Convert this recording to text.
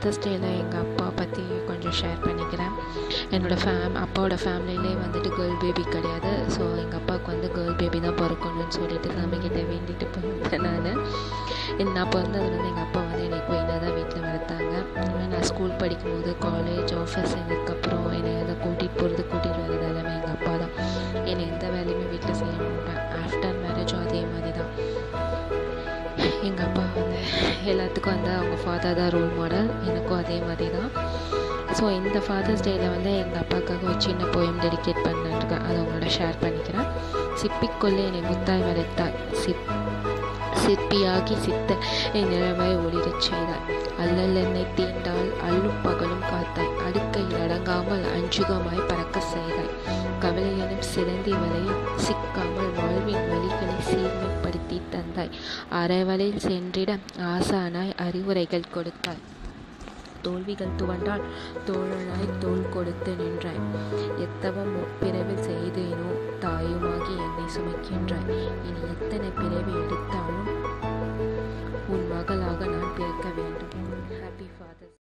fathers டேயில் எங்கள் அப்பா பற்றி கொஞ்சம் ஷேர் பண்ணிக்கிறேன் என்னோடய ஃபேம் அப்பாவோட ஃபேமிலியிலே வந்துட்டு கேர்ள் பேபி கிடையாது ஸோ எங்கள் அப்பாவுக்கு வந்து கேர்ள் பேபி தான் பிறக்கணும்னு சொல்லிட்டு சாமிக்கிட்ட வேண்டிட்டு போயிருந்தேன் நான் நான் பிறந்ததுலேருந்து எங்கள் அப்பா வந்து என்னை குயினாக தான் வீட்டில் வளர்த்தாங்க நான் ஸ்கூல் படிக்கும்போது காலேஜ் ஆஃபீஸ் இதுக்கப்புறம் என்னை வந்து கூட்டிகிட்டு போகிறது கூட்டிகிட்டு வர்றது எல்லாமே எங்கள் அப்பா தான் என்னை எந்த வேலையுமே வீட்டில் செய்ய மாட்டேன் ஆஃப்டர் மேரேஜும் அதே மாதிரி தான் எங்கள் அப்பா வந்து எல்லாத்துக்கும் வந்து அவங்க ஃபாதர் தான் ரோல் மாடல் எனக்கும் அதே மாதிரி தான் ஸோ இந்த ஃபாதர்ஸ் டேயில் வந்து எங்கள் அப்பாவுக்காக ஒரு சின்ன போயம் டெடிகேட் பண்ணிருக்கேன் அதை உங்களோட ஷேர் பண்ணிக்கிறேன் சிப்பிக்கொள்ளே என்னை முத்தாய் வளர்த்தாய் சிப் சிற்பியாகி சித்த என் நிழவாய் ஒளிரச் செய்தாய் அல்லல் என்னை தீண்டால் அல்லும் பகலும் காத்தாய் அடுக்கையில் அடங்காமல் அஞ்சுகமாய் பறக்க செய்தாய் கவலை எனும் சிறந்தி வலையில் சிக்காமல் வாழ்வின் வழிகளை சீர்மைப்படுத்தி தந்தாய் அறவழியில் சென்றிட ஆசானாய் அறிவுரைகள் கொடுத்தாய் தோல்விகள் துவண்டால் தோழனாய் தோள் கொடுத்து நின்றாய் எத்தவம் முப்பிறவில் செய்தேனோ தாயுமாகி என்னை சுமக்கின்றாய் இனி எத்தனை பிறவி எடுத்தாலும் உன் மகளாக நான் பிறக்க வேண்டும் ஹாப்பி ஃபாதர்ஸ்